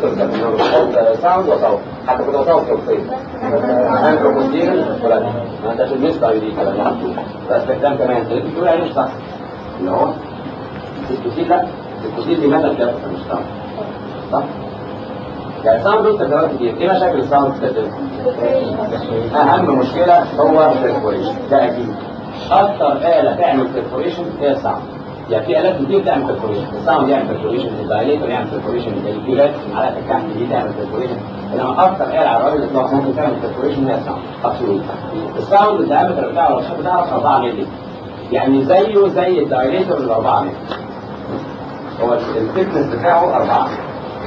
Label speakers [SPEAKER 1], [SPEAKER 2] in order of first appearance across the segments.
[SPEAKER 1] ده بنحط ساوند وصوت حتى كده صوت صوتين انتروبوستير ولا ما ده في الميست اي دي كده ده استخدام كمان اللي بتقول عليه مش صح اللي هو السكوتيل لا السكوتيل دي مدى كده مش صح صح يعني الساوند له استخدامات كتير ايه مشاكل الساوند اهم مشكله هو البرفوريشن ده اكيد اكتر آلة تعمل برفوريشن هي الساوند يعني في آلات كتير تعمل برفوريشن الساوند يعمل برفوريشن الدايليتر يعمل برفوريشن الكيلات على الكحك دي تعمل برفوريشن انما اكتر آلة على الراجل الاطلاق ممكن تعمل برفوريشن هي الساوند ابسولوت الساوند الدايمتر بتاعه لو تحب تعرف 4 مللي يعني زيه زي الدايليتر ال 4 مللي هو الثيكنس بتاعه 4 مللي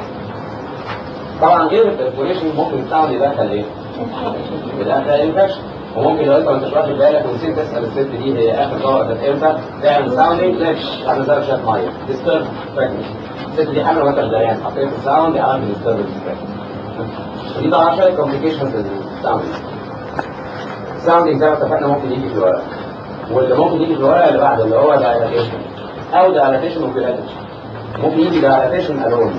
[SPEAKER 1] طبعا غير البرفوريشن ممكن الساوند يدخل ايه؟ يدخل انفكشن وممكن لو انت ما انتش واخد بالك ونسيت تسال الست دي هي اخر دواء كانت امتى تعمل ساوندنج ليش على زي شويه ميه ديسترب الست دي حامل وانت دريان حطيت الساوند على ديسترب دي طبعا شويه كومبليكيشنز للساوندنج الساوندنج زي ما اتفقنا ممكن يجي في الورق واللي ممكن يجي في الورق اللي بعده اللي هو دايلاتيشن او دايلاتيشن وكيلاتيشن ممكن يجي دايلاتيشن الون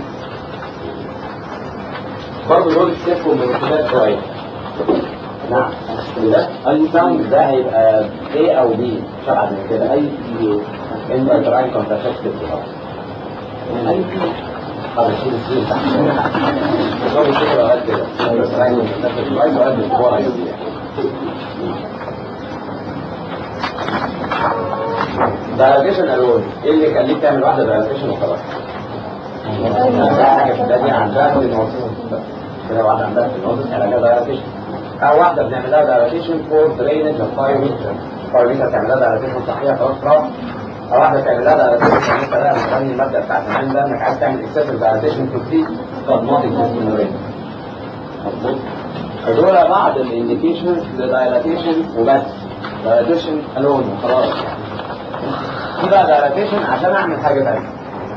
[SPEAKER 1] برضه دول تشوفوا من الكتاب شويه نعم ده اي ساوند ده هيبقى A او B شرعا من كده اي انت تراي كونتراكتيف اي هذا شيء كتير تحت هو كده وقت كده بس تراي كونتراكتيف عايز اقعد من ورا دايلاتيشن الون ايه اللي يخليك تعمل واحده دايلاتيشن وخلاص ده حاجه في الدنيا عندها في الموضوع كده واحده عندها في الموضوع علاجها دايلاتيشن أو واحدة بنعمل لها دايلاتيشن فور درينج اوف بايوميتر بايوميتر تعمل لها دايلاتيشن صحيح خلاص راح أو واحدة تعمل لها دايلاتيشن إن أنت بقى مستني المبدأ بتاع زمان ده إنك عايز تعمل اكسسيف دايلاتيشن تو تريت صدماتيك ديسكولورين مظبوط فدول بعض الانديكيشنز لدايلاتيشن وبس دايلاتيشن الون وخلاص في بقى دايلاتيشن عشان أعمل حاجة تانية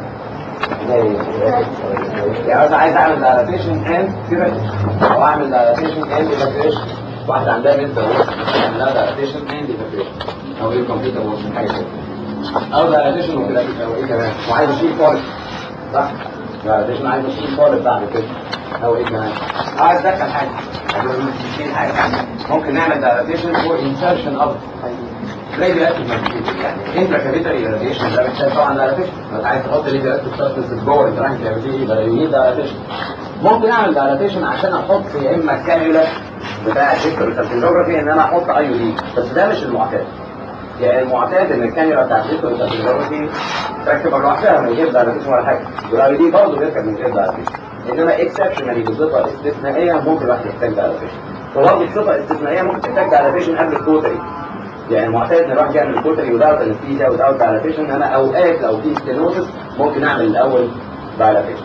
[SPEAKER 1] يعني انا عايز اعمل دايلاتيشن اند كده او اعمل دايلاتيشن اند ايفاكيويشن واحده عندها بنت اعمل لها دايلاتيشن اند ايفاكيويشن او ايه كمبيوتر موشن حاجه كده او دايلاتيشن وكلاتيك او ايه كمان وعايز اشيل فارق صح دايلاتيشن عايز اشيل فارق بعد كده او ايه كمان عايز ادخل حاجه عايز اشيل حاجه ممكن نعمل دايلاتيشن فور انسرشن اوف راديو اكتيف يعني انترا كابيتال راديشن ده محتاج طبعا دايلاتيشن لو عايز تحط راديو اكتيف سبستنس جوه الترانك كابيتال يبقى يونيد دايلاتيشن ممكن اعمل دايلاتيشن عشان احط يا اما الكانيولا بتاع الهيستوريكال ان انا احط اي دي بس ده مش المعتاد يعني المعتاد ان الكانيولا بتاع الهيستوريكال تركب لوحدها من غير دايلاتيشن ولا حاجه والاي دي برضه بيركب من غير دايلاتيشن انما اكسبشنالي بصفه استثنائيه ممكن الواحد يحتاج دايلاتيشن وبرضه بصفه استثنائيه ممكن تحتاج دايلاتيشن قبل التوتالي يعني المعتاد ان الواحد يعمل الكوتري وداوت انستيزيا وداوت دايلاتيشن انا اوقات لو في ستينوزس ممكن اعمل الاول دايلاتيشن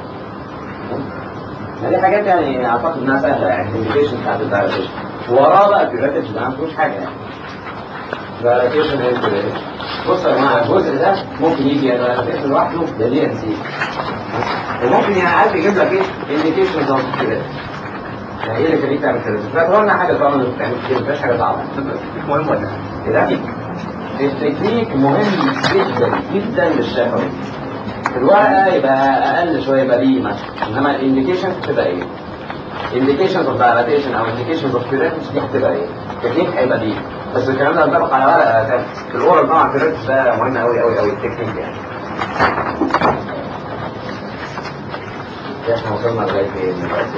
[SPEAKER 1] دي حاجات يعني اعتقد انها سهله يعني الانديكيشن بتاعت الدايلاتيشن وراه بقى الكرياتيف ده ما فيهوش حاجه يعني دايلاتيشن بص يا جماعه الجزء ده ممكن يجي يا دايلاتيشن لوحده ده دي ان سي وممكن يعني عايز يجيب لك ايه انديكيشن اوف كده يعني ايه اللي يخليك تعمل كده؟ لا طبعا حاجه طبعا اللي بتعمل كده مفيش حاجه صعبه مهم ولا لا؟ التكنيك مهم جدا جدا للشفوي الورقه يبقى اقل شويه يبقى بي مثلا انما الانديكيشن تبقى ايه؟ انديكيشنز اوف دايلاتيشن او انديكيشنز اوف كيراتش دي هتبقى ايه؟ التكنيك هيبقى بي بس الكلام ده ينطبق على ورقه تانية في الاورال طبعا كيراتش ده مهم قوي قوي قوي التكنيك يعني احنا وصلنا لغايه ايه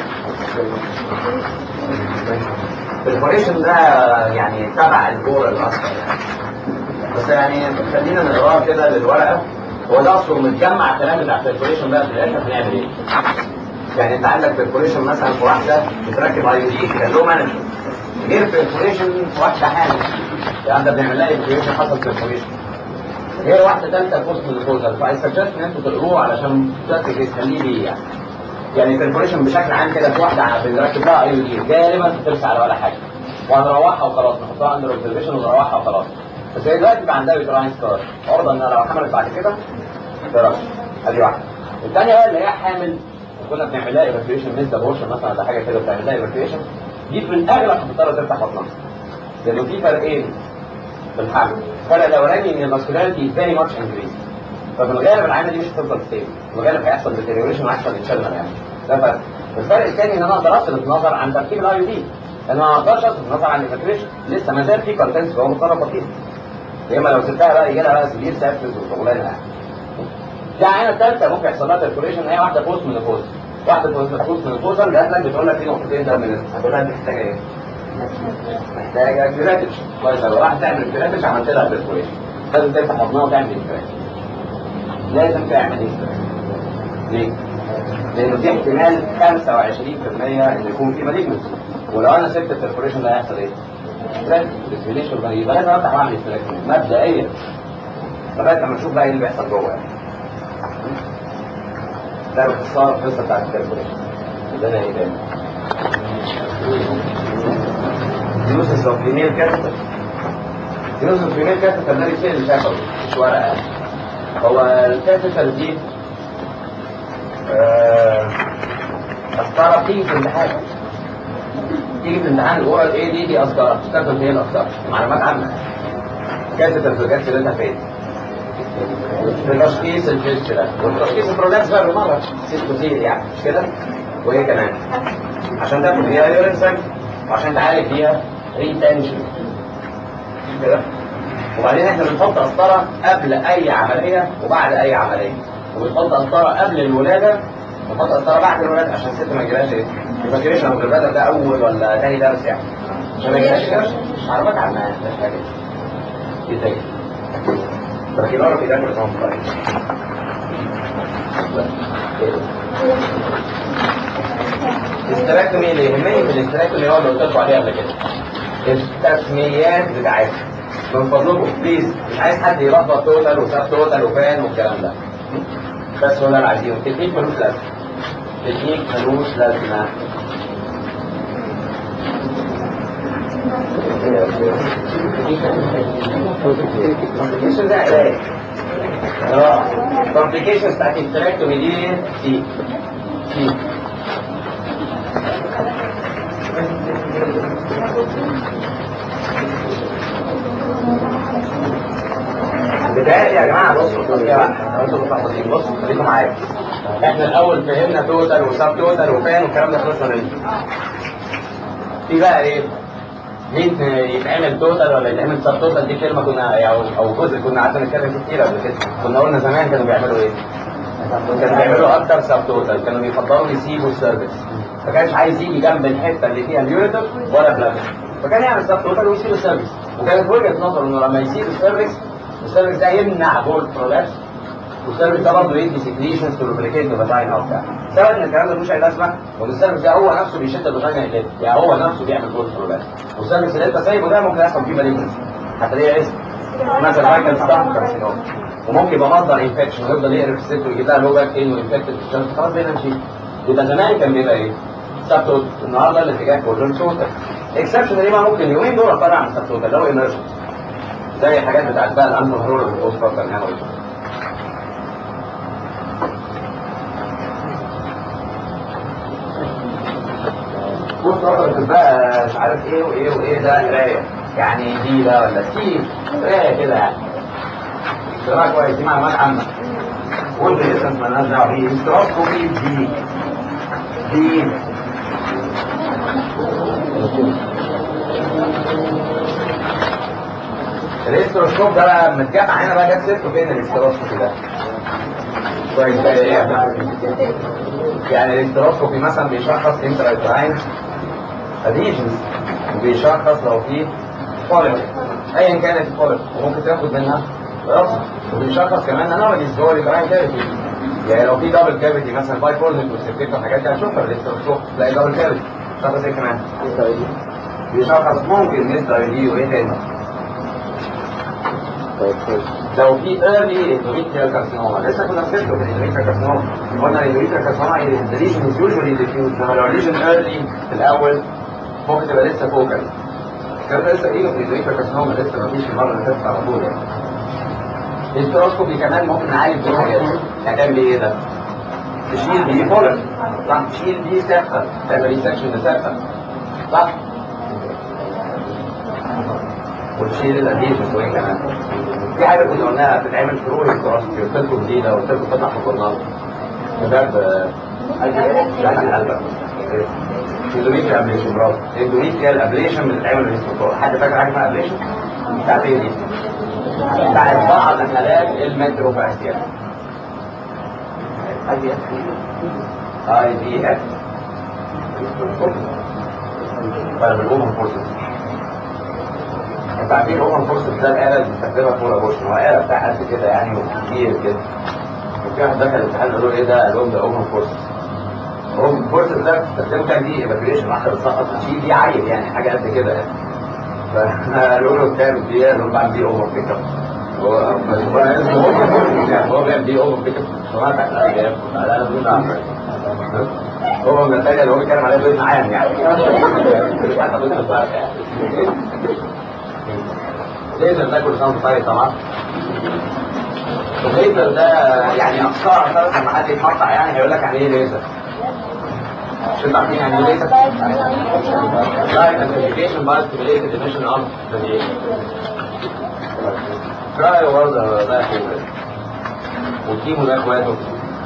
[SPEAKER 1] البريبريشن ده يعني تبع الجور الاصفر يعني بس يعني خلينا نقراه كده للورقه هو ده اصله متجمع الكلام بتاع البريبريشن بقى في الاخر هنعمل ايه؟ يعني انت عندك بريبريشن مثلا في واحده بتركب اي دي كان له مانجمنت غير بريبريشن في واحده حامل يعني ده بنعمل لها بريبريشن حصل بريبريشن غير واحده ثالثه بوست مينوبوزال فاي سجست ان انتوا تقروه علشان تخليه بيه يعني يعني البريبريشن بشكل عام كده في واحده بنركب لها اي دي غالبا ما بترسى على ولا حاجه وهنروحها وخلاص نحطها اندر اوبزرفيشن ونروحها وخلاص بس هي دلوقتي بقى عندها يوتراين سكار عرضه ان لو حملت بعد كده ترش ادي واحده الثانيه بقى اللي هي حامل كنا بنعمل لها ايفاكيويشن ميز ابورشن مثلا ولا حاجه كده بتعمل لها ايفاكيويشن دي في الاغلب هتضطر تفتح بطنها لانه في فرقين في الحمل الفرق الاولاني ان الماسكولاريتي فيري ماتش انكريز ففي الغالب العينه دي مش هتفضل ستيبل في الغالب هيحصل ديتيريوريشن وهيحصل انشلمنت يعني ده فرق الفرق الثاني ان انا اقدر اصرف النظر عن تركيب الاي يو دي انا ما اقدرش اصرف النظر عن الايفاكريشن لسه ما زال في كونتنتس جوه مضطرب بسيط يا اما لو سبتها بقى يجي لها بقى سبير سابسس وشغلانه يعني في عينه ثالثه ممكن يحصل لها تركوريشن هي واحده بوست من البوست واحده بوست من البوست جات لك بتقول لك في نقطتين ده من هتقول لها انت محتاجه ايه؟ محتاجه كراتش كويس لو راح تعمل كراتش عملت لها تركوريشن لازم تفتح حضنها وتعمل كراتش لازم تعمل ايه ليه؟ لأنه في احتمال 25% إن يكون في مالجنس ولو أنا سبت البرفوريشن ده هيحصل إيه؟ ديسبيليشن يبقى لازم أفتح وأعمل استراكشن مبدئيا لغاية لما نشوف بقى إيه اللي بيحصل جوه يعني. ده باختصار القصة بتاعت البرفوريشن ده أنا إيه تاني؟ يوسف اوف فيميل كاتيتر يوسف اوف فيميل كاتيتر ده رسالة شفوي مش ورقة هو الكاتيتر دي أسكارة بتيجي في الامتحان تيجي في الامتحان الأورال إيه دي دي أسكارة تستخدم هي الأسكارة معلومات عامة كانت الفلوجات اللي أنت فين لتشخيص الفيستولا والتشخيص البرولابس بقى بالمرة سيستوسيل يعني مش كده وإيه كمان عشان تاخد فيها يورين سايكل وعشان تعالج فيها ريتنشن كده وبعدين احنا بنحط قسطرة قبل أي عملية وبعد أي عملية وبنحط قسطرة قبل الولادة ونحط قسطرة بعد الولادة عشان الست ما يجيلهاش ايه؟ ما يجيلهاش لو الولادة ده أول ولا تاني درس يعني عشان ما يجيلهاش كده معلومات عنها مش حاجة ايه تاني؟ تركيبارة في داخل النظام طيب الاستراكتومي اللي يهمني في الاستراكتومي هو اللي قلت لكم عليه قبل كده التسميات بتاعتها من فضلكم بليز مش عايز حد يلخبط توتال وساب توتال وفان والكلام ده بس هو ده اللي عايزينه تكنيك ملوش لازمه تكنيك ملوش لازمه كومبليكيشن ده علاج اه كومبليكيشنز بتاعت التراكتومي دي سي سي بداية يا جماعة بصوا طب يا انتوا متلخبطين بصوا خليكم معايا احنا الاول فهمنا توتال وسب توتال وفان والكلام ده خلصنا منه في بقى ايه مين يتعمل توتال ولا يتعمل سب توتال دي كلمة كنا او او جزء كنا قعدنا نتكلم فيه كتير قبل كده كنا قلنا زمان كانوا بيعملوا ايه؟ كانوا بيعملوا اكتر سب توتال كانوا بيفضلوا يسيبوا السيرفيس ما كانش عايز يجي جنب الحته اللي فيها اليوريتر ولا بلاد فكان يعمل سب توتال ويسيب السيرفيس وكانت وجهه نظره انه لما يسيب السيرفيس السيرفيس ده يمنع بول برولابس والسيرفيس ده برضه يدي سكريشنز تو لوبريكيت الفاجينا وبتاع سبب ان الكلام ده ملوش اي لازمه وان السيرفيس ده هو نفسه بيشد الفاجينا يقلب يعني هو نفسه بيعمل بول برولابس والسيرفيس اللي انت سايبه ده ممكن يحصل فيه مالجنسي حتى ليه اسم مثلا فايكل ستام كارسينوم وممكن يبقى مصدر انفكشن ويفضل يقرب في الست ويجيب لها لو باك ان وانفكتد خلاص بقينا نمشي يبقى زمان كان بيبقى ايه؟ سبتوت النهارده الاتجاه كله توتال اكسبشن اللي ممكن اليومين دول طالع عن السبتوت اللي هو ايمرجن زي الحاجات بتاعت بقى الانتو هرول والاوست فاكر نعمل بص فكرت بقى مش عارف ايه وايه وايه ده قرايه يعني دي ده ولا سي قرايه كده يعني قرايه كويس دي معلومات عامه قلت لسه مالناش دعوه بيه استروسكوبي دي دي الاستروسكوب ده بقى متجمع هنا بقى جت سيرته فين الاستروسكوبي ده؟ كويس بقى ايه يعني الاستروسكوبي مثلا بيشخص انترايتراين اديشنز وبيشخص لو في فوليك ايا كانت الفوليك وممكن تاخد منها راسه وبيشخص كمان انوماليز جوه الجراين كافيتي يعني لو في دبل كافيتي مثلا باي فورنت وسيبتيك والحاجات دي هتشوفها الاستروسكوب تلاقي دبل كافيتي شخص ايه كمان؟ بيشخص ممكن مستر دي وايه تاني؟ لو في early endometrial carcinoma لسه كنا بنذكر في endometrial carcinoma قلنا endometrial carcinoma the lesion is usually diffuse انما لو lesion early في الاول ممكن تبقى لسه فوكال الكلام ده لسه ايه في endometrial carcinoma لسه ما فيش المره اللي فاتت على طول يعني الاستروسكوبي كمان ممكن نعالج بيه حاجات هتعمل ايه ده؟ تشيل بيه فولر صح تشيل بيه سقفه تعمل ايه سكشن لسقفه صح؟ وتشيل الاديشن وين كمان في حاجه كنا قلناها بتتعمل في رول الكراسي قلت لكم جديده قلت لكم فتح في الجورنال بجد يعني القلب اندونيسيا ابليشن برافو اندونيسيا الابليشن بتتعمل بالاسبوع حد فاكر حاجه اسمها ابليشن؟ بتاعت ايه دي؟ بتاعت بعض حالات المتروفاسيا اي دي اف اي دي اف طيب الاومن فورسز انت عارفين الاومن فورسز ده الاله اللي بنستخدمها فور ابورشن هو اله بتاع قد كده يعني كتير كده وفي واحد دخل الامتحان قال له ايه ده؟ قال لهم ده اومن فورسز اومن فورسز ده بتستخدمه كان دي ايفاكيويشن واحده بتسقط تشيل دي عيل يعني حاجه قد كده يعني فقالوا له بتعمل دي قال لهم بعمل دي اوفر بيك اب هو هو اسمه اوفر فورسز يعني هو بيعمل دي اوفر بيك اب سمعت عن الايام انا بدون اعمل هو من الحاجه اللي هو بيتكلم عليها باسم عام يعني مش حتى باسم الفرق يعني ليزر ده كل سنه طيب طبعا الليزر ده يعني اقصى فرق لما حد يتقطع يعني هيقول لك يعني ايه ليزر مش انتوا عارفين يعني ايه ليزر؟ لايت امبليفيكيشن باي ستيميليتد ايميشن اوف راديشن تراي برضه ده اخوه والكيمو ده اخواته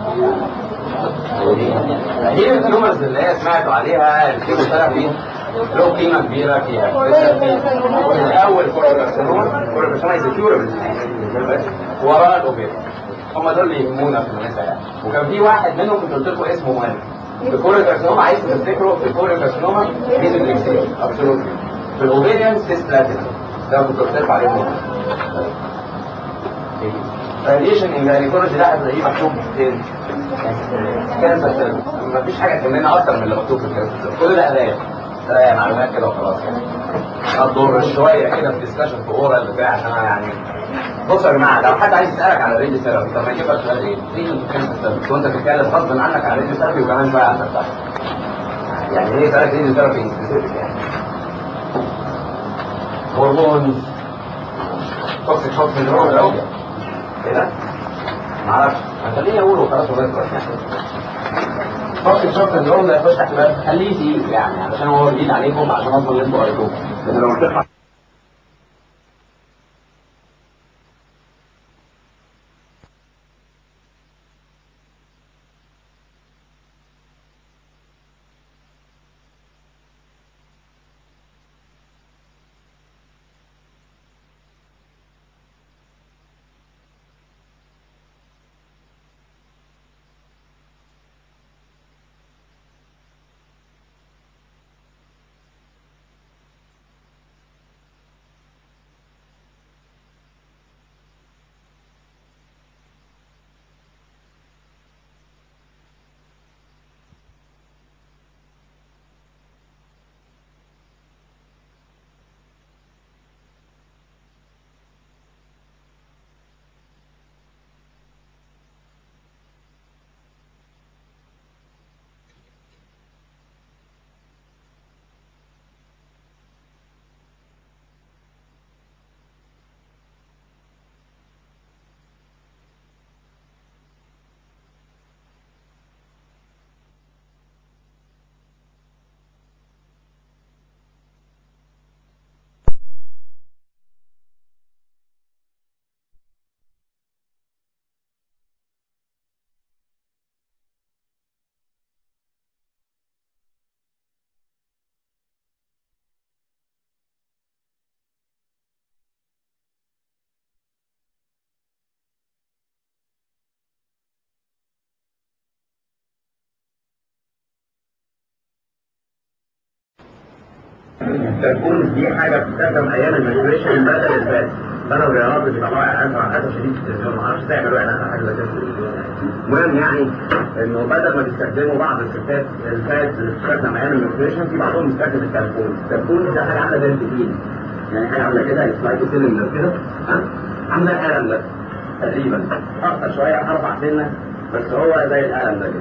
[SPEAKER 1] هي التيومرز اللي هي سمعتوا عليها الكيموثيرابي له قيمة كبيرة فيها الأول كورتيكوستيرون كورتيكوستيرون از كيوربل وراء الأوبيرا هم دول اللي يهمونا في النساء يعني وكان في واحد منهم كنت قلت لكم اسمه مهم الكوري كارسينوما عايز تفتكروا في الكوري كارسينوما ميزودريكسيل ابسولوتلي في الاوبيريان سيس بلاتينم ده كنت قلت لكم عليه مهم فالريشن ان الجاينيكولوجي ده هتلاقيه مكتوب فين؟ كانسر سيل مفيش حاجه تهمنا اكتر من اللي مكتوب في الكانسر سيل كل ده قرايه قرايه معلومات كده وخلاص يعني هتضر شويه كده في ديسكشن في اورال بتاع عشان انا يعني بصوا يا جماعه لو حد عايز يسالك على الريدي ثيرابي طب ما يجيب لك سؤال ايه؟ ايه الكانسر سيل؟ وانت بتتكلم غصب عنك على الريدي ثيرابي وكمان شويه على الفتح يعني ليه يسالك ريدي ثيرابي سبيسيفيك يعني هرمونز توكسيك شوك سندروم لو كده معرفش خليني اقوله وخلاص ونخلص يعني توكسيك شوك سندروم ده يخش تحت باب خليه تقيل يعني علشان هو جديد عليكم عشان اصلا اللي انتوا قريتوه بس لو قلت تكون دي حاجه بتستخدم ايام المنستريشن بدل الفات بدل الرياضات اللي بيبقى واقع مع اسف شديد في التلفزيون ما اعرفش تعملوا اعلان حاجه زي كده المهم يعني انه بدل ما بيستخدموا بعض الستات الفات اللي بتستخدم ايام المنستريشن في بعضهم بيستخدم التليفون التليفون ده حاجه عامله زي التليفون يعني حاجه عامله كده سلايد سيلندر كده ها عامله القلم ده تقريبا اقصر شويه اربع سنه بس هو زي القلم ده كده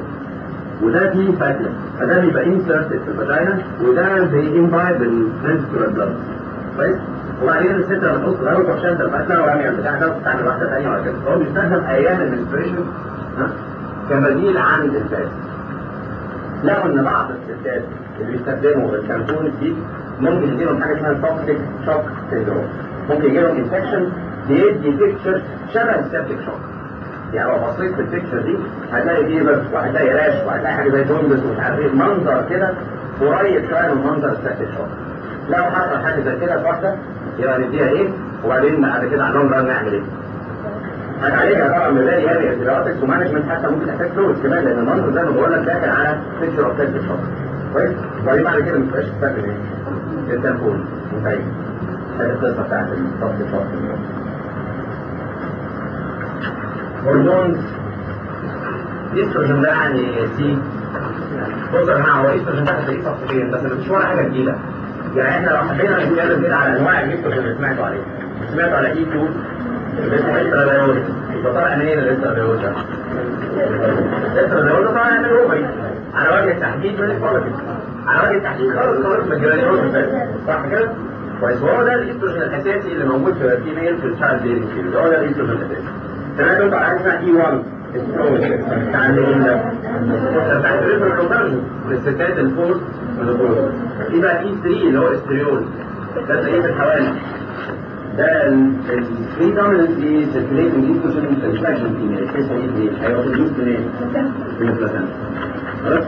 [SPEAKER 1] وده فيه فاتلة فده بيبقى انسرتد في الفاجينا وده بينبايب بالفنسكولار بلاد كويس وبعدين الست لما تحط له تروح شاده الفتله وراميه البتاع ده وتستعمل واحده ثانيه وهكذا فهو بيستخدم ايام المنستريشن كبديل عن الفات لقوا ان بعض الستات اللي بيستخدموا الشامبون دي ممكن يجي لهم حاجه اسمها توكسيك شوك سيندروم ممكن يجي لهم انفكشن بيدي بيكتشر شبه السبتيك شوك يعني لو بصيت في البيكتشر دي هتلاقي فيبر وهتلاقي راش وهتلاقي حاجه زي جوندس ومش عارف ايه منظر كده قريب شويه من منظر السكت شويه لو حصل حاجه زي كده في واحده يبقى نديها ايه وبعدين بعد كده على اللونج ران نعمل ايه؟ هنعالجها طبعا بنلاقي يعني انتبيوتكس ومانجمنت حتى ممكن تحتاج فلوس كمان لان المنظر زي ما بقول لك داخل على بيكتشر اوف سكت شويه كويس؟ وبعدين بعد كده ما تبقاش تستخدم ايه؟ التليفون متعب هذه القصه بتاعت السكت شويه هرمون الاستروجين ده يعني سي بص يا جماعه هو الاستروجين ده هتلاقيه صفحتين بس مفيش ولا حاجه جديده يعني احنا لو حبينا نتكلم كده على انواع الاستروجين اللي سمعتوا عليه سمعتوا على اي 2 اللي اسمه استراديول يبقى طالع منين الاستراديول ده؟ الاستراديول ده طالع من الاوفري على وجه التحديد من الفوليكل على وجه التحديد خالص خالص من الجرانيول صح كده؟ كويس وهو ده الاستروجين الاساسي اللي موجود في الفيميل في الشايلد بيبي هو ده الاستروجين الاساسي سمعتوا انتوا على اسمها اي 1 بتاع مين ده؟ بتاع الريفر والستات الفوز والفوز في بقى اي 3 اللي هو استريول ده تلاقيه في الحوالي ده الفري دوميننتلي سيركيليتنج ايستروجين ساتسفاكشن فيميل اسمه ايه دي؟ هيبقى بروديوس منين؟ من البلاتان خلاص؟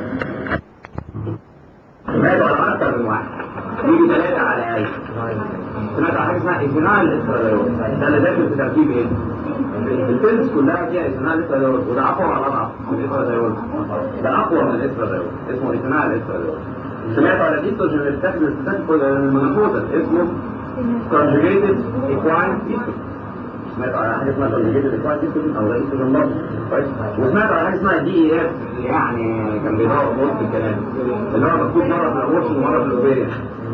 [SPEAKER 1] سمعتوا على اكثر من واحد يجي ثلاثة على الاقل سمعت على حاجة اسمها ايثينال استراديول ده اللي داخل في تركيب ايه؟ الفيلمز كلها فيها ايثينال استراديول وده اقوى ولا اضعف من الاستراديول ده اقوى من الاستراديول اسمه ايثينال استراديول سمعت على الايستروجين اللي بتاخد الستات المنفوذة اسمه conjugated equine estrogen سمعت على حاجه اسمها conjugated equine estrogen او ده estrogen برضه كويس وسمعت على حاجه اسمها دي اي اف اللي يعني كان بيدور في وسط الكلام اللي هو مكتوب مره في الابورشن ومره في الاوبيريان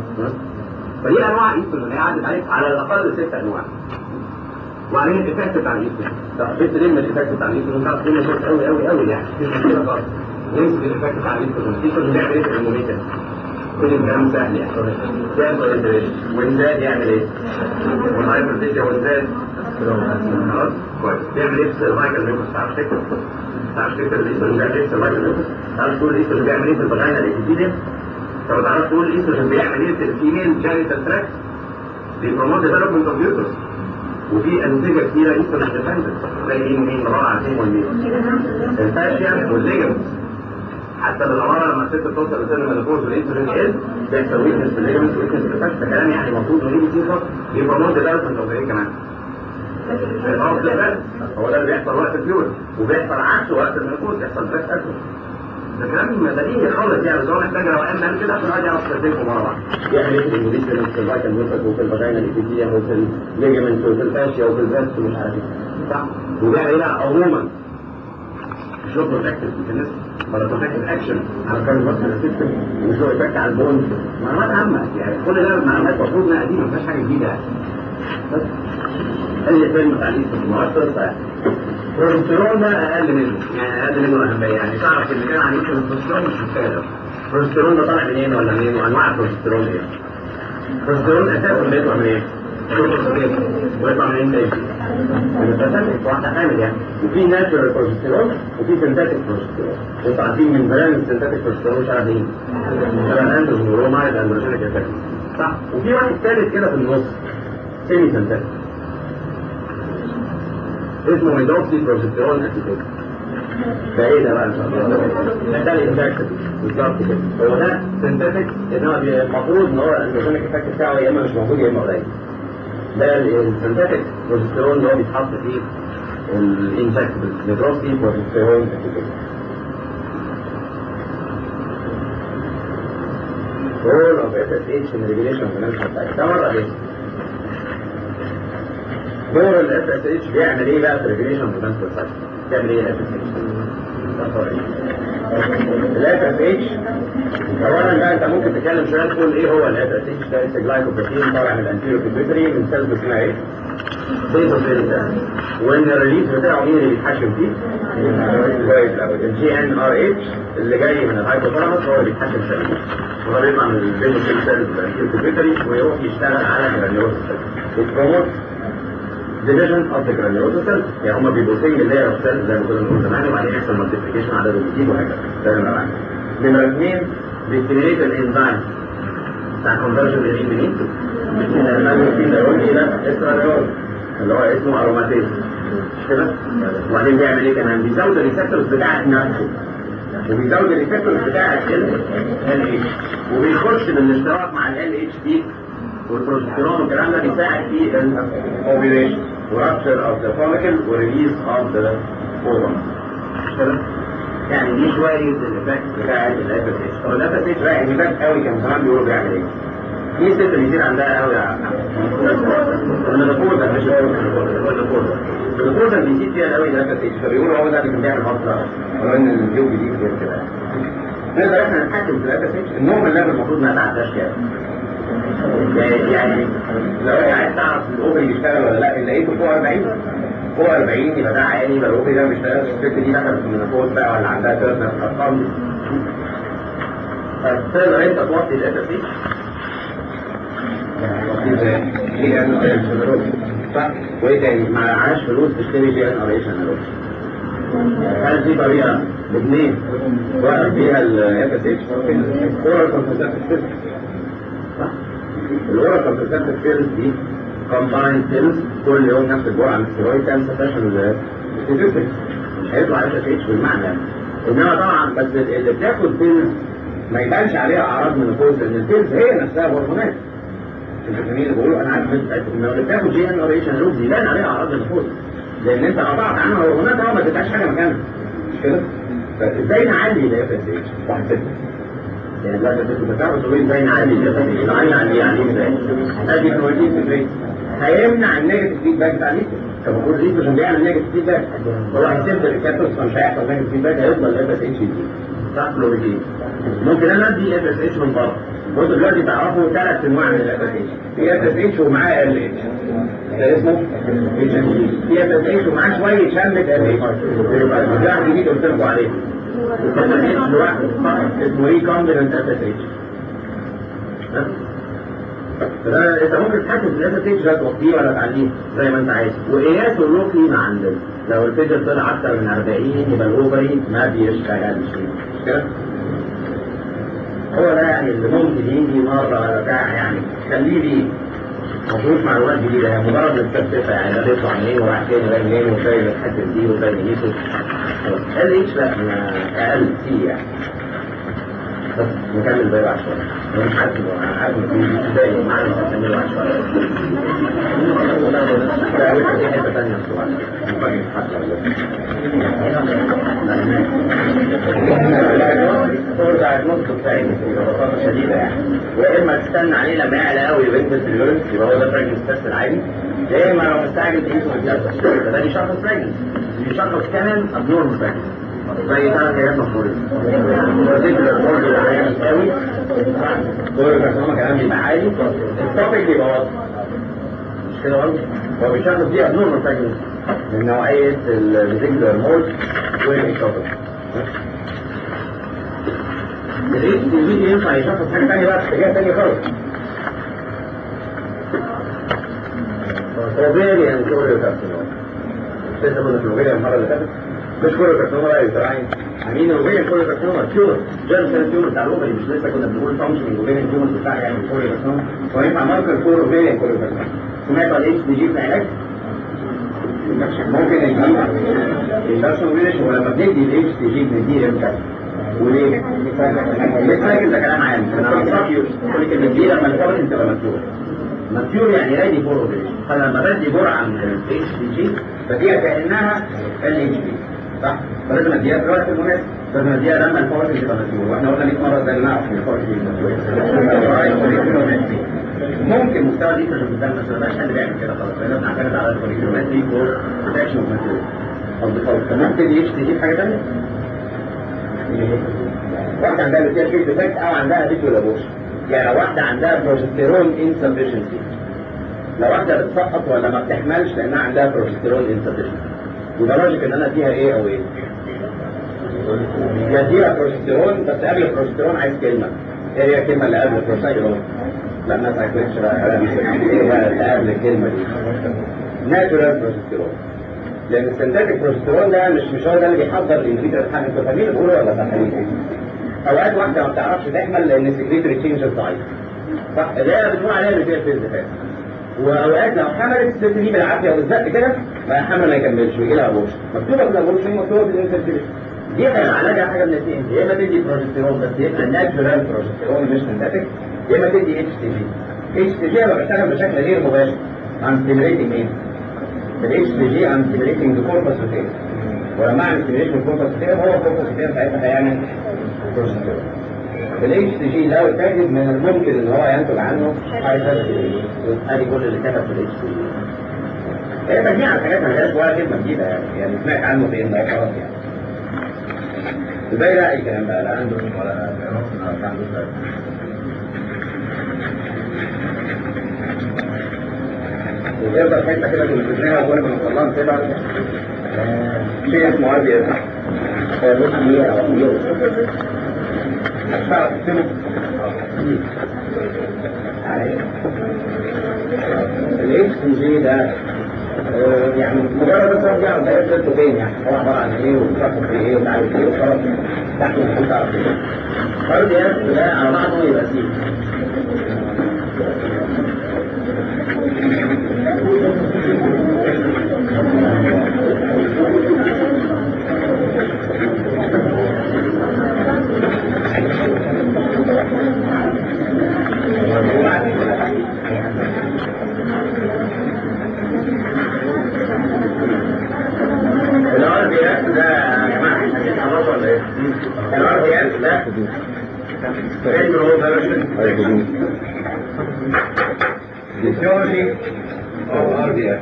[SPEAKER 1] فدي انواع ايستروجين هي عدت عليك على الاقل ست انواع وبعدين الايفكت بتاع الايستروجين ده حبيت تلم الايفكت بتاع الايستروجين تعرف تلم شوط قوي قوي قوي يعني مش مشكله خالص نمسك الايفكت بتاع الايستروجين الايستروجين بيعمل ايه في الهرمونيتال كل الكلام سهل يعني تعمل كونسنتريشن وانزاد يعمل ايه؟ والهايبرتيشن وانزاد خلاص كويس بيعمل ايه في السيرفايكال ليوكس تعرف تكتب تعرف تكتب الايستروجين بيعمل ايه في السيرفايكال ليوكس تعرف تقول الايستروجين بيعمل ايه في الفاجينا الابيثيليوم طب تعرف تقول الايستروجين بيعمل ايه في الفيميل جانيتال تراكت بيبروموت ديفلوبمنت اوف يوترس وفي انسجه كتيره ايستروجين ديبندنت زي مين ومين بدور على مين ومين الفاشيا والليجمنت حتى بالاماره لما الست توصل لسن المينوبوز والايستروجين يقل بيحصل ويكنس في الليجمنت ويكنس في الفاشيا ده كلام يعني المفروض انه يجي فيه بيبروموت ديفلوبمنت اوف ايه كمان؟ هو ده هو ده اللي بيحصل وقت الفيول وبيحصل عكسه وقت المينوبوز بيحصل فلاش اكتر ده كلام بديهي خالص يعني بس هو محتاج روقان نعمل كده عشان الواحد يعرف يستخدمهم ورا بعض. يعمل ايه في الانجليزي في الفايتال نيوترس وفي الفاجينا الابيثيليوم وفي الليجمنت وفي الفاشيا وفي الفاست ومش عارف ايه. صح؟ وبيعمل ايه بقى عموما؟ مش له بروتكتيف ميكانيزم ولا بروتكتيف اكشن على الكارديوفاسكولار سيستم ومش له افكت على البون معلومات عامه يعني كل ده معلومات المفروض انها قديمه ما فيهاش حاجه جديده يعني. بس هذه الفيلم بتاع الايستروجين ما قصه يعني. البروجستيرون ده اقل منه يعني اقل منه اهميه يعني تعرف اللي كان عليه البروجستيرون مش محتاجه البروجستيرون ده طالع منين ولا منين وانواع البروجستيرون ايه؟ البروجستيرون اساسا بيطلع من ايه؟ ويطلع منين تاني؟ من التسلك واحده حامل يعني وفي ناتشورال بروجستيرون وفي سنتاتيك بروجستيرون انتوا عارفين من زمان السنتاتيك بروجستيرون مش عارف ايه؟ شبه اندروجين ورومايد اندروجينيك افكت صح وفي واحد ثالث كده في النص سيمي سنتاتيك اسمه ميدوكسي بروجستيرون اسيتيت ده ايه ده بقى ان شاء الله ده الانجكشن بالظبط كده هو ده سنتاتيك انما المفروض ان هو الاندروجينيك افكت بتاعه يا اما مش موجود يا اما قليل ده السنتاتيك بروجستيرون اللي هو بيتحط فيه الانجكتبل ميدوكسي بروجستيرون اسيتيت role of FSH in regulation of the menstrual cycle ده مرة ليه؟ دور الاف اس اتش بيعمل ايه بقى في ريجريشن في المنسترال سايكل؟ بيعمل ايه الاف اس اتش؟ الاف اس اتش اولا بقى انت ممكن تتكلم شويه تقول ايه هو الاف اس اتش ده اسمه جلايكوبروتين طالع من الانتيريو بيتري من سيلز اسمها ايه؟ بيزوفيل وان الريليز بتاعه مين اللي بيتحكم فيه؟ كويس قوي الجي ان ار اتش اللي جاي من الهايبوثالاموس هو اللي بيتحكم فيه وهو بيطلع من البيزوفيل سيلز الانتيريو بيتري ويروح يشتغل على الجرانيولوس البروموت division of the granulosa cells يعني هم بيبقوا single layer of cells زي ما كنا بنقول زمان وبعدين يحصل multiplication عدد بيزيد وهكذا ده نمرة واحد نمرة اثنين بيستيميليت الانزيم بتاع conversion للإيه منين؟ من المالوفين نيرون إلى استراديول اللي هو اسمه أروماتيز
[SPEAKER 2] مش كده؟ وبعدين بيعمل ايه كمان؟ بيزود الريسبتورز بتاعت نفسه وبيزود الريسبتورز بتاعت ال اتش وبيخش بالاشتراك مع ال اتش دي والبروجستيرون والكلام ده بيساعد في الاوبريشن ورابشر اوف ذا فوليكل وريليز اوف ذا اوفر مش كده؟ يعني دي شويه الايفكت بتاعت الاف اس اتش طب الاف اس اتش بقى ايفكت قوي كان زمان بيقولوا بيعمل ايه؟ في ست بيصير عندها قوي يا المنopause مش المنopause المنopause بيزيد فيها قوي الاف اس اتش فبيقولوا هو ده اللي كان بيعمل فتره ولو ان الفيو جديد غير كده نقدر احنا نتحكم في الاف اس اتش النورمال ليفل المفروض ما يتعداش كده يعني لو انت عايز تعرف الاوبري بيشتغل ولا لا اللي لقيته فوق 40 فوق 40 يبقى ده عالي يبقى الاوبري ده بيشتغل الست دي دخلت في المنopause بقى ولا عندها تيرنر ارقام دي تقدر انت توطي الاف اس اتش صح وايه تاني معهاش فلوس تشتري جي ان ار ايش هل في طريقه باثنين وقف بيها الاف اس اتش اورال كونترسبتيف صح الاورال كونترسبتيف بيلز دي كومبايند بيلز كل يوم نفس الجرعه من الستيرويد تعمل سبشن مش هيطلع اف اس اتش بالمعنى انما طبعا بس اللي بتاخد بيلز ما يبانش عليها اعراض من الكوز لان البيلز هي نفسها هرمونات الفيتامين اللي بقوله انا عارف ان لو بتاخد جي ان اوريشن لوز يبان عليها اعراض النفوذ لان انت قطعت عنها هرمونات اهو ما تديهاش حاجه مكانها مش كده؟ فازاي نعلي الاف اس اتش؟ واحد ستة يعني دلوقتي انت بتعرف تقول ازاي نعلي الاف اس اتش؟ نعلي عليه يعني ازاي؟ ادي بروتين في البيت هيمنع النيجاتيف فيدباك بتاع ليتر فالمفروض ليتر عشان بيعمل نيجاتيف فيدباك هو هيسيب الريسبتورز فمش هيحصل نيجاتيف فيدباك هيفضل الاف اس اتش يزيد صح فلوريدين ممكن انا ادي اف اس اتش من بره بصوا دلوقتي تعرفوا ثلاث انواع من الاف اس اتش في اف اس اتش ومعاه ال اتش ده اسمه اتش ام دي في اف اس اتش ومعاه شويه شمة ال اتش ده واحد جديد قلت لكم عليه اف اس اتش لوحده اسمه ريكومبيننت اف اس اتش فده انت ممكن تتحكم في الاف اس اتش ده توطيه ولا تعليه زي ما انت عايز وقياسه له قيمه عندنا لو الفيجر طلع اكتر من 40 يبقى الاوفري ما بيشتغلش كده هو ده يعني اللي ممكن يجي مرة ولا بتاع يعني خليه ليه مفروض معلومات جديدة هي مجرد متكثفة يعني ده بيطلع منين وراح فين وراح منين وازاي بيتحدد دي وازاي نجيبه ال اتش لا اقل كتير يعني بس نكمل بقى بعد شوية انا مش حاسس انا عارف ان في ازاي معنى نكمل بعد شوية لا دي حتة تانية بسرعة مفاجئ حتى ترجع النص بتاعتك ببساطة شديدة يعني ويا اما تستنى عليه لما يعلى قوي وينزل في اليورين يبقى هو ده براجنس تيست العادي يا اما لو مستعجل تقيسه بالجلسة فده بيشخص براجنس بيشخص كمان ابنورمال براجنس زي ثلاث حاجات مشهورين الريجولار برضه اللي عالي قوي دور الكارسينوما كمان بيبقى عالي التوبيك بيبقى واضح مش كده برضه هو بيشخص دي ابنورمال براجنس من نوعية الريجولار مول والإشارة الريت دي ينفع يشخص حاجة تانية بقى في اتجاه تاني خالص اوفيريان كوريو كارسينوما مش لسه كنا في الاوفيريان المرة اللي فاتت مش كوريو كارسينوما بقى يزرعين عاملين اوفيريان كوريو كارسينوما كيور جيرم سيل تيومر بتاع الاوفري مش لسه كنا بنقول فانكشن اوفيريان تيومر بتاع يعني كوريو كارسينوما هو ينفع ماركر فور اوفيريان كوريو كارسينوما سمعتوا عن ايش بيجيب في علاج؟ ممكن يجيب اندكشن اوفيريشن ولما بندي الايش تجيب نديه امتى؟ وليه؟ ليه فاكر ده كلام عام انا انصحك كل كلمه دي لما الفرق تبقى مكتوب مكتوب يعني ريدي فور اوفيريشن فانا لما بدي جرعه من الاتش دي جي فدي كانها ال اتش دي صح؟ فلازم اديها في الوقت المناسب لازم اديها لما الفرق تبقى مكتوب واحنا قلنا 100 مره ازاي نعرف ان الفرق دي ممكن مستوى الايتروجين في الدم بس ما بقاش حد بيعمل كده خلاص لان بنعتمد على الكوليكيومتري فور بروتكشن اوف ماتيريال ممكن اتش تجيب حاجه ثانيه؟ واحدة عندها بتيها فيك ديفكت او عندها فيديو لابوش يعني لو واحدة عندها بروجستيرون انسفشنسي لو واحدة بتسقط ولا ما بتحملش لانها عندها بروجستيرون انسفشنسي وده لوجيك ان انا اديها ايه او ايه؟ اديها بروجستيرون بس قبل البروجستيرون عايز كلمة ايه هي الكلمة اللي قبل البروجستيرون؟ لا ما تعرفش بقى ايه بقى اللي قبل الكلمة دي؟ ناتورال بروجستيرون لان السنتاتيك بروجستيرون ده مش مش هو ده اللي بيحضر الانفيتر حاجه انتوا فاهمين بيقولوا ولا فاهمين اوقات واحده ما بتعرفش تحمل لان السكريتري تشينجز ضعيف صح اللي هي بنقول عليها اللي فيها فيز فات واوقات لو حملت الست دي بالعافيه والزق كده بقى حمل ما يكملش ويجي لها ابورشن مكتوبه في الابورشن مكتوبه في الانفيرتيليتي دي هيبقى علاجها حاجه من الاثنين يا اما تدي بروجستيرون بس يبقى ناتشورال بروجستيرون مش سنتاتيك يا اما تدي اتش تي جي اتش تي جي انا بشتغل بشكل غير مباشر عن ستيميليتنج ايه؟ الاتش تي جي عن ستيميليتنج كوربس روتين ولما اعمل ستيميليشن كوربس روتين هو كوربس روتين ساعتها هيعمل بروجستيرون الاتش تي جي لو اتاخد من الممكن ان هو ينتج عنه هايبر ادي كل اللي كتب في الاتش تي جي هي مجموعة حاجات ما لهاش ولا كلمة جديدة يعني يعني سمعت عنه فين ده خلاص يعني ازاي لا الكلام بقى لا عنده ولا ولا مش عنده فرق ويفضل حته كده كنت بتنها وكل ما نطلعها كده شيء اسمه ار بي اس مش ليه او ليه تعرف تكتبه الاتش تي جي ده يعني مجرد بس ارجع ده يبدأ فين يعني هو عباره عن ايه وبتاخد في ايه وتعرف ايه وخلاص تحت المفروض تعرف ايه فرد ياس ده على بعضه يبقى سي الار بي اس ده يا جماعه خلاص ولا ايه؟ الار بي اس ده فيسيولوجي او ار بي اس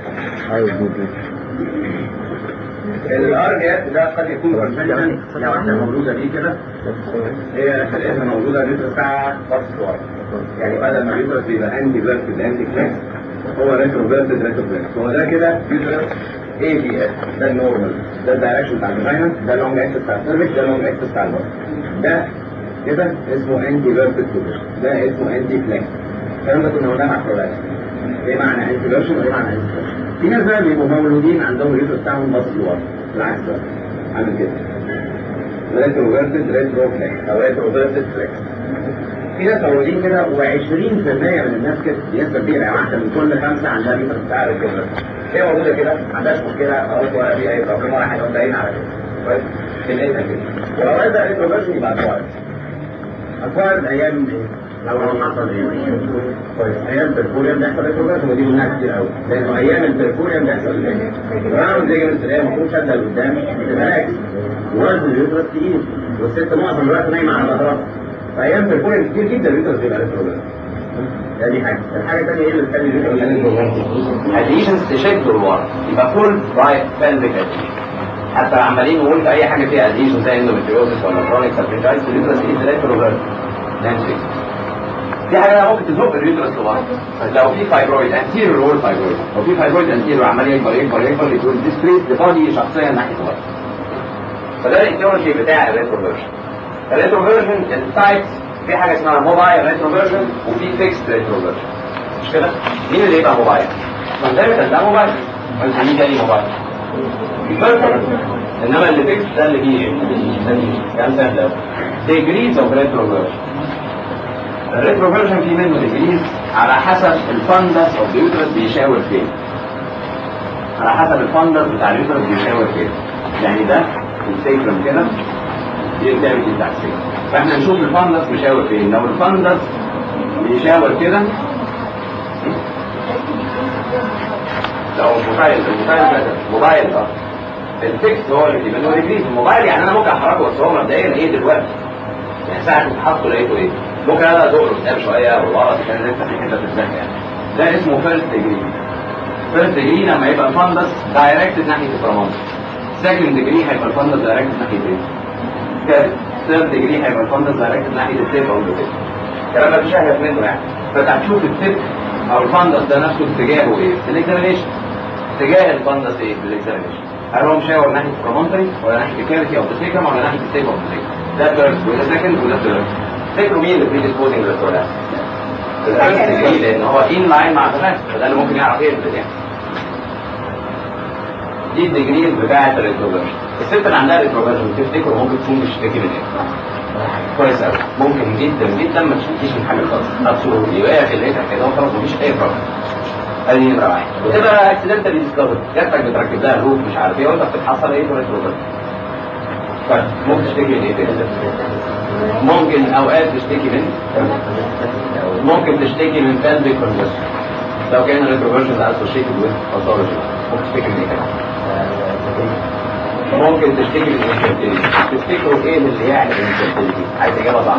[SPEAKER 2] الار بي اس ده قد يكون كونفشنال لو احنا مولوده دي كده هي في الاسم مولوده الريتر بتاعها بس صغير يعني بدل ما الريتر يبقى انتي فيرتد انتي فليكس هو ريترو فيرتد ريترو فليكس هو ده كده يوترس اي بي اس ده النورمال ده الدايركشن بتاع الفاجينا ده اللونج اكسس بتاع السيرفكس ده اللونج اكسس بتاع البطن ده كده اسمه انتي فيرتد بوزيشن ده اسمه انتي فليكس الكلام ده كنا قلناه مع الكولاج ايه معنى انتي فيرشن وايه معنى انتي فليكس في ناس بقى بيبقوا مولودين عندهم الريترو بتاعهم باص لورا بالعكس بقى عامل كده ريترو فيرتد ريترو فليكس او ريترو فيرتد فليكس في ناس مولودين كده و20% من الناس كده نسبه كبيره يعني واحده من كل خمسه عندها ريترو بتاع الريترو هي موجوده كده ما عندهاش مشكله خلاص ولا في اي بروبلم ولا حاجه مبدئيا على كده كويس كلمتها كده ولو عايز ريترو فيرشن يبقى اكوارد اكوارد ايام ايه؟ لو لو حصل ايه؟ كويس ايام البرفوريوم بيحصل ريتروفيرس ودي منها كتير قوي لانه ايام البرفوريوم بيحصل ايه؟ راوند ليجمنت اللي هي المفروض شاده لقدام بتبقى لاكس ووزن اليوترس تقيل والست معظم الوقت نايمه على ظهرها فايام البرفوريوم كتير جدا اليوترس بيبقى ريتروفيرس ده دي حاجه الحاجه الثانيه ايه اللي بتخلي اليوترس
[SPEAKER 1] اديشنز تشد لورا يبقى فول رايت بلفيك اديشن حتى عمالين نقول في اي حاجه فيها اديشن زي اندوميتريوزس ولا كرونيك سبريتايز اليوترس ايه ريتروفيرس نانسي دي حاجه ممكن تزق اليوترس لورا لو في فايبرويد انتيريور وول فايبرويد لو في فايبرويد انتيريور عمال يكبر يكبر يكبر يكون ديسبليس بادي شخصيا ناحيه ورا فده الايديولوجي بتاع الريتروفيرجن الريتروفيرجن التايبس في حاجه اسمها موبايل ريتروفيرجن وفي فيكس ريتروفيرجن مش كده؟ مين اللي يبقى موبايل؟ ما ده ده موبايل ما مين تاني موبايل؟ البيرفكت انما اللي فيكس ده اللي فيه ايه؟ كلام سهل قوي degrees of retroversion الريتروفيرجن في منه ديجريز على حسب الفندس اوف اليوترس بيشاور فين على حسب الفندس بتاع اليوترس بيشاور فين يعني ده السيكرم كده دي الكافيتي بتاع السيكرم فاحنا نشوف الفندس بيشاور فين لو الفندس بيشاور كده لو موبايل الموبايل ده موبايل اه الفيكس هو اللي بيبقى له ديجريز الموبايل يعني انا ممكن احركه بس هو مبدئيا ايه دلوقتي يعني ساعة ما حطه لقيته ايه ممكن انا ازقه قدام شويه او ورا كان لسه في حته بتتزق يعني ده اسمه فيرست ديجري فيرست ديجري لما يبقى الفندس دايركتد ناحيه البرامانس سكند ديجري هيبقى الفندس دايركتد ناحيه ايه؟ ثالث ثيرد ديجري هيبقى الفندس دايركتد ناحيه التيب او التيب الكلام ده مش هيهف منه يعني فانت هتشوف التيب او الفندس ده نفسه اتجاهه ايه؟ في الاكزامينيشن اتجاه الفندس ايه في الاكزامينيشن هل هو مشاور ناحيه البرامانتري ولا ناحيه الكافيتي او التيكم ولا ناحيه التيب او التيب ده فيرست وده سكند وده ثيرد تفتكروا مين اللي بريديسبوزنج للكولاس؟ الفيرست ديجري لان هو ان لاين مع الكولاس فده اللي ممكن يعرف يفرق يعني دي الديجريز بتاعت الريتروفيرجن الست اللي عندها ريتروفيرجن تفتكروا ممكن تكون بتشتكي من ايه؟ كويس قوي ممكن جدا جدا ما تشتكيش من حاجه خالص ابسولوتلي وهي خليتها كده وخلاص مفيش اي بروبلم ادي نمره واحد وتبقى اكسيدنتال ديسكفر جاتك بتركب لها روف مش عارف ايه وانت بتتحصل ايه في الريتروفيرجن طيب ممكن تشتكي من ايه تاني؟ ممكن اوقات تشتكي من ممكن تشتكي من pelvic congestion لو كان الريتروفيرجن associated with pathology ممكن تشتكي من ايه كمان؟ ممكن تشتكي من infertility تفتكروا ايه اللي يعمل infertility؟ عايز اجابه صح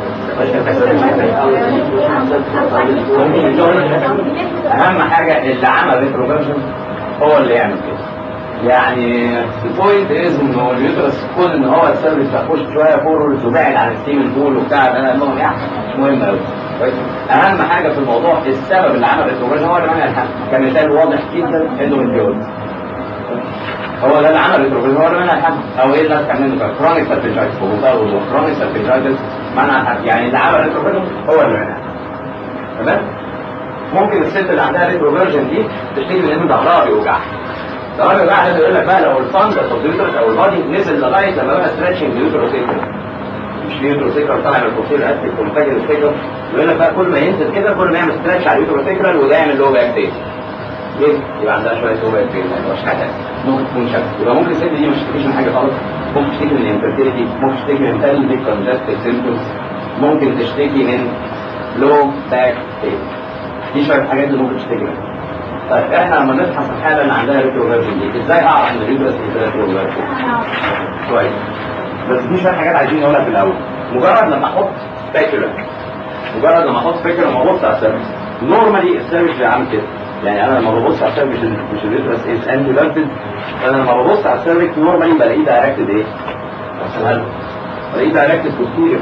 [SPEAKER 1] اهم حاجه اللي عمل ريتروفيرجن هو اللي يعمل كده يعني البوينت از انه اليوترس كون ان هو السيرفيس بيخش شويه فورورد وبعد عن الستيم بول وبتاع ده المهم يعني مش مهم قوي اهم حاجه في الموضوع السبب اللي عمل الريتروفيرجن هو اللي منع الحمل كمثال واضح جدا اندوميتريوز هو ده اللي عمل الريتروفيرجن هو اللي منع الحمل او ايه اللي كان منه كرونيك سيرفيجايتس هو كرونيك سيرفيجايتس منع الحمل يعني اللي عمل الريتروفيرجن هو اللي منع تمام ممكن الست اللي عندها ريتروفيرجن دي تشتكي من ان ظهرها بيوجعها ظهرها بيوجعها ده يقول لك بقى لو الفندس او اليوترس او البادي نزل لغايه لما بقى ستريتشنج اليوتروسيكر مش اليوتروسيكر طالع من الكوفير اسيد ومتجه للسيكر يقول لك بقى كل ما ينزل كده كل ما يعمل ستريتش على اليوتروسيكر وده يعمل لو باك تاني ليه؟ يبقى عندها شويه لو باك تاني مش حاجه ممكن تكون شكل يبقى ممكن الست دي ما تشتكيش من حاجه خالص ممكن تشتكي من الانفيرتيليتي ممكن تشتكي من pelvic congestive symptoms ممكن تشتكي من لو باك بين دي شويه حاجات اللي ممكن تشتكي منها طيب احنا لما نبحث الحاله اللي عندها ريتروفيرجن دي ازاي اعرف ان الريتروس ريتروفيرجن كويس بس دي شويه حاجات عايزين نقولها في الاول مجرد لما احط سبيكولا مجرد لما احط سبيكولا لما ابص على السيرفيس نورمالي السيرفيس بيعمل كده يعني انا لما ببص على السيرفيس مش الريتروس از انتي انا لما ببص على السيرفيس نورمالي بلاقيه دايركتد ايه؟ عشان بلاقيه دايركتد بوستيريور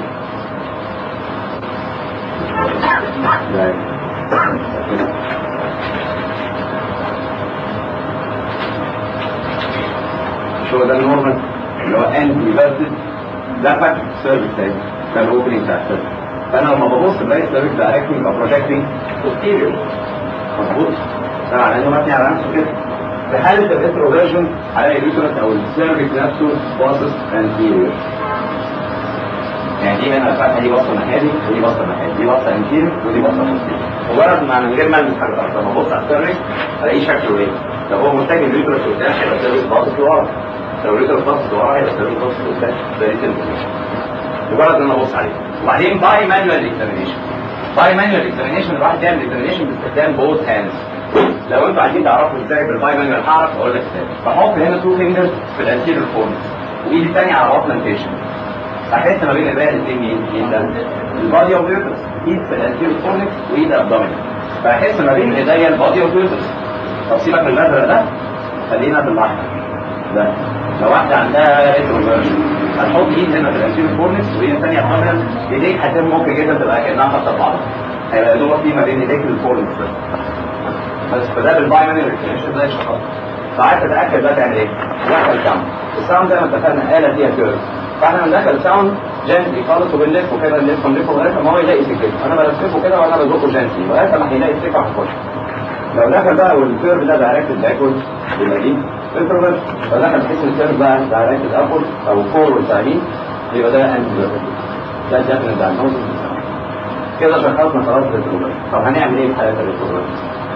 [SPEAKER 1] مش هو ده النورمال اللي هو انتي فيرتد ده فاكت سيرفيس تاني ده الاوبننج بتاع السيرفيس فانا لما ببص بلاقي السيرفيس دايركتنج او بروجكتنج بوستيريور مظبوط ده معناه انه مبني على نفسه كده في حالة الريتروفيرجن هلاقي اليوترس او السيرفيس نفسه باصص انتيريور يعني دي هنا الفتحه دي باصه الناحيه دي ودي باصه الناحيه دي باصه انتيريور ودي باصه بوستيريور مجرد ما من غير ما المس حاجه اكتر لما ابص على السيرفيس الاقيه شكله ايه؟ لو هو متجه اليوترس قدام هيبقى السيرفيس باصص لورا لو اليوترس باصص لورا هيبقى السيرفيس باصص لقدام ده دي مجرد ان انا ابص عليه وبعدين باي مانوال اكزامينيشن باي مانوال اكزامينيشن الواحد يعمل اكزامينيشن باستخدام بوث هاندز لو انتوا عايزين تعرفوا ازاي بالباي مانوال هعرف اقول لك ازاي بحط هنا تو فينجرز في الانتيريور فورنس وايدي الثانيه على بطن البيشنت احس ما بين الباقي الاثنين مين مين ده البادي اوف يوترس ايد في الانتيريور فورنكس وايد ابدومين فاحس ما بين ايديا البادي اوف يوترس طب سيبك من الازرق ده خلينا في الاحمر ده لو واحده عندها ريتروفيرجن هتحط ايد هنا في الانتيريور فورنكس وايد الثانيه ابدومين ايديك هتبقى ممكن جدا تبقى كانها خطه بعض هيبقى يا دوبك في ما بين ايديك الفورنكس بس بس فده بالبايماني ريكشن ده شخص فعايز تتاكد بقى تعمل ايه؟ دخل ساوند الساوند زي ما اتفقنا آلة فيها كيرف فاحنا بندخل ساوند جنتلي خالص وبنلفه كده نلفه نلفه لغايه ما هو يلاقي سكته انا بلففه كده وانا بزقه جنتلي لغايه ما هيلاقي السكه هتخش لو دخل بقى والكيرف ده دايركتد باكورد يبقى دي انتروفيرت لو دخل بحيث الكيرف بقى دايركتد ابورد او فورورد ساعدين يبقى ده انتروفيرت ده ديفنت دايجنوستس كده شخصنا خلاص الانتروفيرت طب هنعمل ايه في حالات الانتروفيرت؟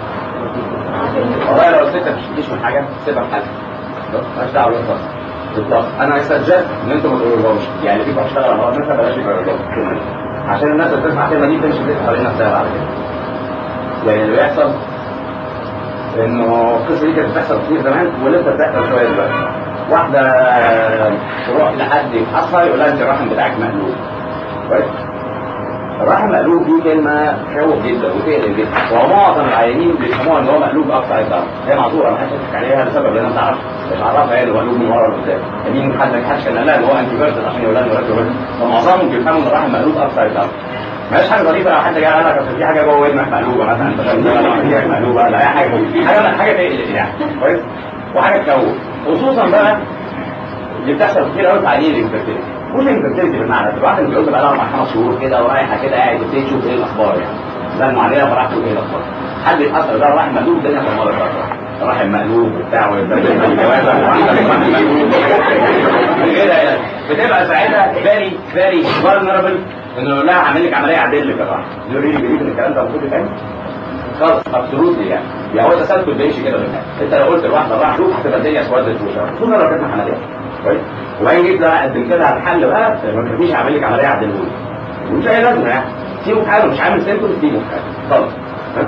[SPEAKER 1] والله لو الست ما بتشتكيش من حاجه سيبها في حالها مالهاش دعوه بالظبط بالظبط انا سجلت ان انتوا ما تقولوهاش يعني اللي فيكم هشتغل على بعض مثلا بلاش يقولوا عشان الناس اللي بتسمع الكلمه دي تمشي تلف حوالين نفسها بعد كده يعني اللي بيحصل انه القصه دي كانت بتحصل كتير زمان ولسه بتحصل شويه دلوقتي واحده تروح لحد يفحصها يقول لها انت الرحم بتاعك مقلوب كويس الرحم مقلوب دي كلمه تخوف جدا وتقلق جدا ومعظم العيانين بيفهموها ان هو مقلوب ابسايد داون هي معذوره ما حدش يضحك عليها لسبب لان ما تعرفش مش عارفها هي اللي مقلوب من ورا لقدام مين حد ما حدش قال لها ان هو انتي فيرتد عشان يقول لها انه ريتروفيرتد فمعظمهم بيفهموا ان الرحم مقلوب ابسايد داون مالهاش حاجه ظريفه لو حد جه قال لك اصل في حاجه جوه ودنك مقلوبه مثلا انت فاهم مقلوبه لا اي حاجه حاجه حاجه تقلق يعني كويس وحاجه تخوف خصوصا بقى اللي بتحصل كتير قوي في عيانين الانفيرتيلتي مش انفيرتيلتي بالمعنى الواحد اللي بيقول بقى اربع خمس شهور كده ورايحه كده قاعد يبتدي يشوف ايه الاخبار يعني زنوا عليها فراح تقول ايه الاخبار حد يتحصل ده راح مقلوب الدنيا في المره راح المقلوب وبتاع كده يعني بتبقى ساعتها فيري فيري فولنربل انه يقول لها هعمل لك عمليه اعدل لك الراحه يقول لي بيجيب الكلام ده المفروض يتعمل خالص ابسولوتلي يعني يعني هو تسلسل بيمشي كده بالحال انت لو قلت لواحده راح شوف هتبقى الدنيا اسودت وشر خصوصا لو كانت محمديه كويس وبعدين جيت بقى قدم كده على الحل بقى ما تخليش اعمل لك عمليه عدلهولي ومش اي لازمه يعني سيبه في حاله مش عامل سيمتوم سيبه في حاله خالص ها؟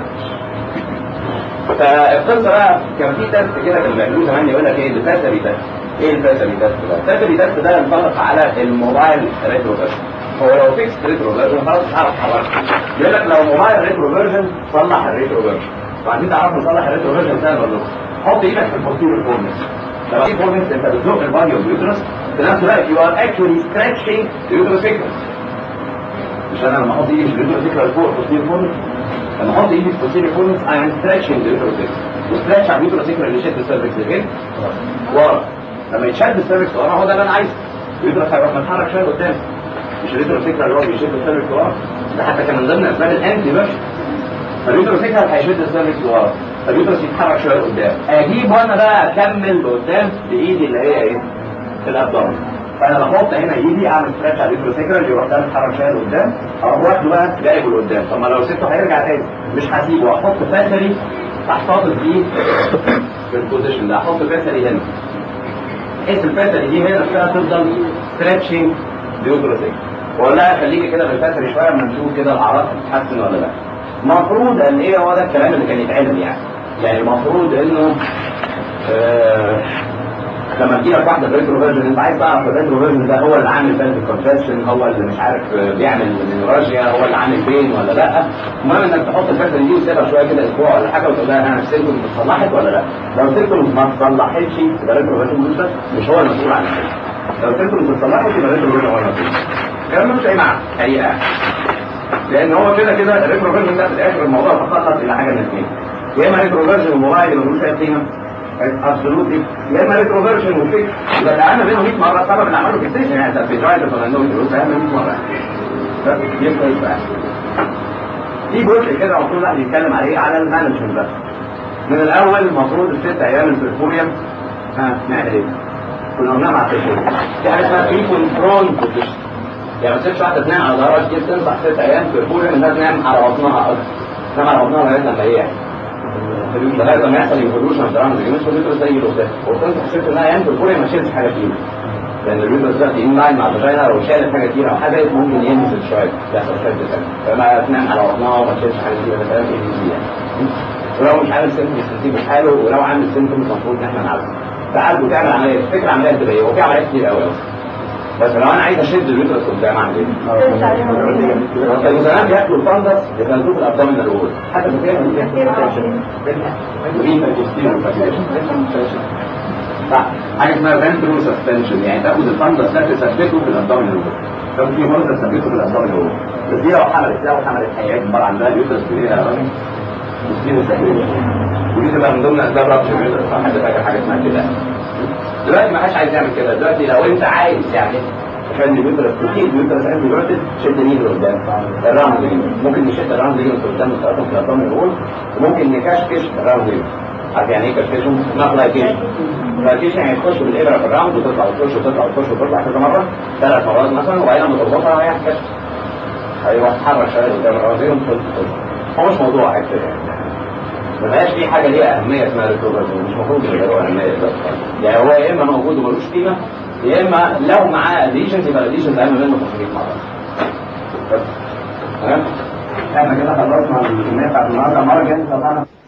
[SPEAKER 1] فالقصه بقى كان في تيست كده كانوا بيعملوه زمان يقول لك ايه الفاسري تيست ايه الفاسري تيست ده؟ الفاسري تيست ده ينطبق على الموبايل ريتروفيرجن هو لو فيكس ريتروفيرجن خلاص مش هعرف احركه يقول لك لو موبايل ريتروفيرجن صلح الريتروفيرجن وبعدين تعرفوا نصلح الريتروفيرجن سهل ولا لا؟ حط ايدك في البوستيريور فورنس لما تيجي فورنس انت بتزق البادي اوف اليوترس في نفس الوقت يو ار اكشولي ستريتشنج اليوترس سيكونس مش انا لما احط ايدي في اليوترس سيكونس فوق البوستيريور فورنس لما احط ايدي في البوستيريور فورنس اي ام ستريتشنج اليوترس سيكونس وستريتش على اليوترس سيكونس اللي يشد السيرفكس لفين؟ ورا لما يتشد السيرفكس ورا هو ده اللي انا عايزه اليوترس هيروح متحرك شويه قدام مش اليوترس سيكونس اللي هو بيشد السيرفكس ورا ده حتى كان من ضمن اسباب الانتي فيرجن فاليوترس سيكونس هيشد السيرفكس ورا فاليوترس يتحرك شويه قدام اجيب وانا بقى اكمل لقدام بايدي اللي هي ايه؟ الابدومن فانا بحط هنا ايدي اعمل ستريتش على اليوترس سيكونس يروح ده متحرك شويه لقدام اروح واخده بقى جايبه لقدام طب ما لو سبته هيرجع تاني مش هسيبه احط فاسري احتفظ بيه في البوزيشن ده احط فاسري هنا بحيث الفاسري دي هنا فيها تفضل ستريتشنج اليوترس سيكونس واقول لها خليكي كده بالفاسري شويه اما نشوف كده الاعراض هتتحسن ولا لا المفروض ان ايه هو ده الكلام اللي كان يتعلم يعني يعني المفروض انه آه لما تجي لك واحده بريترو فيرجن انت عايز تعرف الريترو فيرجن ده هو اللي عامل فالف كونتراكشن هو اللي مش عارف بيعمل نيوراجيا هو اللي عامل بين ولا لا المهم انك تحط الفكره دي وتسيبها شويه كده اسبوع ولا حاجه وتقول لها انا السيمتوم اتصلحت ولا لا لو السيمتوم ما اتصلحتش يبقى الريترو فيرجن مش هو المسؤول عن الشيء لو السيمتوم اتصلحت يبقى الريترو فيرجن هو المسؤول الكلام ملوش اي معنى حقيقه لان هو كده كده الريترو فيرجن ده في الاخر الموضوع تخلص الى حاجه من اثنين يا اما ريترو فيرجن الموبايل اللي ملوش اي قيمه ابسولوتلي يا اما ريترو فيرجن وفيك يبقى الاهم بينهم 100 مره السبب اللي عمله فيكسيشن يعني ده في جايد فلانويد الروس اهم 100 مره بس دي كويس بقى في جزء كده المفروض الواحد يتكلم عليه على المانجمنت بس من الاول المفروض الست ايام البرفوريوم ها نعمل ايه؟ كنا قلنا مع البرفوريوم في حاجه اسمها في كنترول بوزيشن يعني ما تسيبش واحده تنام على ظهرها كتير تنصح ست ايام برفوريوم انها تنام على بطنها اكتر تنام على بطنها لغايه لما ايه لغايه لما يحصل انفولوشن درام الجنس واليوترس زي القدام وتنصح ست انها ايام برفوريوم ما تشيلش حاجه تقيله لان اليوترس دلوقتي ان لاين مع الفاجينا لو شالت حاجه تقيله او حاجه ممكن ينزل شويه يحصل شويه ديسك فما تنام على بطنها وما تشيلش حاجه تقيله ده كلام ايه يعني ولو مش عامل سيمتومز تسيبه في حاله ولو عامل سيمتومز المفروض ان احنا نعالجه تعالجه تعمل عمليه تفتكر عمليه تبقى ايه؟ هو في عمليات كتير قوي بس لو انا عايز اشد اليوترس قدام اعمل ايه؟ كانوا زمان بياكلوا الفندس يخلوه في الابدومينال وول حتى في صح حاجه اسمها فنترو سسبنشن يعني تاخد الفندس ده تثبته في الابدومينال وول كان في مره تثبته في الابدومينال وول بس دي لو حملت لو حملت هيكبر عندها اليوترس كبير يا راجل ودي تبقى من ضمن اسباب ربط اليوترس حد فاكر حاجه اسمها كده دلوقتي ما حدش عايز يعمل كده دلوقتي لو انت عايز يعني عشان اليوترس تشيل اليوترس عند الوقت شد مين لقدام الراوند ليجمنت ممكن نشد الراوند ليجمنت قدام الطرف في الابدومين الأول وممكن نكشكش الراوند ليجمنت عارف يعني ايه كشكشهم؟ مغلايكيشن مغلايكيشن يعني تخش بالابره في الراوند وتطلع وتخش وتطلع وتخش وتطلع كذا مره ثلاث مرات مثلا وبعدين لما تربطها هيروح كشف هيروح يتحرك شويه قدام الراوند ليجمنت هو مش موضوع اكتر يعني ما بقاش في حاجه ليها اهميه اسمها ريكوفري مش المفروض يبقى له اهميه بس يعني هو يا اما موجود وملوش قيمه يا اما لو معاه اديشنز يبقى الاديشنز اهم منه 500 مره بس تمام احنا كده خلصنا الكميه بتاعت النهارده المره الجايه طبعا